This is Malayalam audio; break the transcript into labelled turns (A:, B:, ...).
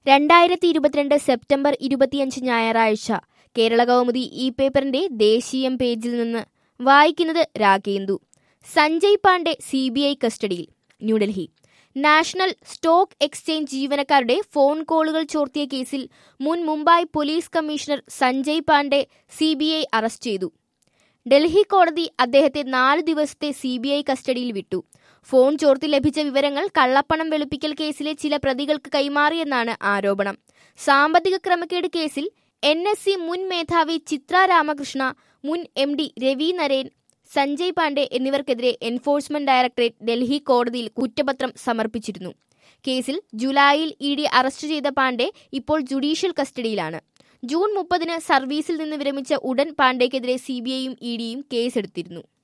A: രണ്ടായിരത്തി ഇരുപത്തിരണ്ട് സെപ്റ്റംബർ ഇരുപത്തിയഞ്ച് ഞായറാഴ്ച കേരള കൗമുദി ഈ പേപ്പറിന്റെ ദേശീയം പേജിൽ നിന്ന് വായിക്കുന്നത് Ragendu Sanjay Pandey C B I കസ്റ്റഡിയിൽ ന്യൂഡൽഹി നാഷണൽ സ്റ്റോക്ക് എക്സ്ചേഞ്ച് ജീവനക്കാരുടെ ഫോൺ കോളുകൾ ചോർത്തിയ കേസിൽ മുൻ Mumbai police commissioner Sanjay Pandey C B I arrest ചെയ്തു ഡൽഹി കോടതി അദ്ദേഹത്തെ നാല് ദിവസത്തെ സി ബി ഐ കസ്റ്റഡിയിൽ വിട്ടു ഫോൺ ചോർത്തി ലഭിച്ച വിവരങ്ങൾ കള്ളപ്പണം വെളുപ്പിക്കൽ കേസിലെ ചില പ്രതികൾക്ക് കൈമാറിയെന്നാണ് ആരോപണം സാമ്പത്തിക ക്രമക്കേട് കേസിൽ എൻ എസ് സി മുൻ മേധാവി ചിത്ര രാമകൃഷ്ണ മുൻ എം ഡി രവി നരേൻ സഞ്ജയ് പാണ്ഡെ എന്നിവർക്കെതിരെ എൻഫോഴ്സ്മെന്റ് ഡയറക്ടറേറ്റ് ഡൽഹി കോടതിയിൽ കുറ്റപത്രം സമർപ്പിച്ചിരുന്നു കേസിൽ ജൂലൈയിൽ ഇ ഡി അറസ്റ്റ് ചെയ്ത പാണ്ഡെ ഇപ്പോൾ ജുഡീഷ്യൽ കസ്റ്റഡിയിലാണ് ജൂൺ മുപ്പതിന് സർവീസിൽ നിന്ന് വിരമിച്ച ഉടൻ പാണ്ഡെക്കെതിരെ സിബിഐയും ഇ ഡിയും കേസെടുത്തിരുന്നു